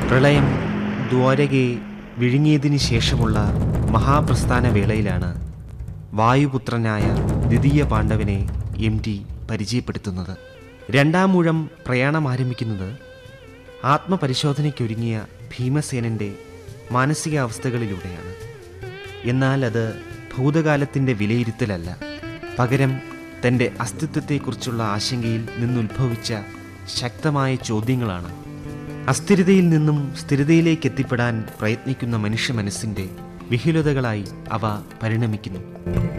പ്രളയം ദ്വാരകയെ വിഴുങ്ങിയതിന് ശേഷമുള്ള മഹാപ്രസ്ഥാന വേളയിലാണ് വായുപുത്രനായ ദ്വിതീയ പാണ്ഡവനെ എം ടി പരിചയപ്പെടുത്തുന്നത് രണ്ടാം മൂഴം പ്രയാണം ആരംഭിക്കുന്നത് ആത്മപരിശോധനയ്ക്കൊരുങ്ങിയ ഭീമസേനൻ്റെ മാനസികാവസ്ഥകളിലൂടെയാണ് എന്നാൽ അത് ഭൂതകാലത്തിൻ്റെ വിലയിരുത്തലല്ല പകരം തൻ്റെ അസ്തിത്വത്തെക്കുറിച്ചുള്ള ആശങ്കയിൽ നിന്നുത്ഭവിച്ച ശക്തമായ ചോദ്യങ്ങളാണ് അസ്ഥിരതയിൽ നിന്നും സ്ഥിരതയിലേക്ക് എത്തിപ്പെടാൻ പ്രയത്നിക്കുന്ന മനുഷ്യ മനസ്സിൻ്റെ വിഹുലതകളായി അവ പരിണമിക്കുന്നു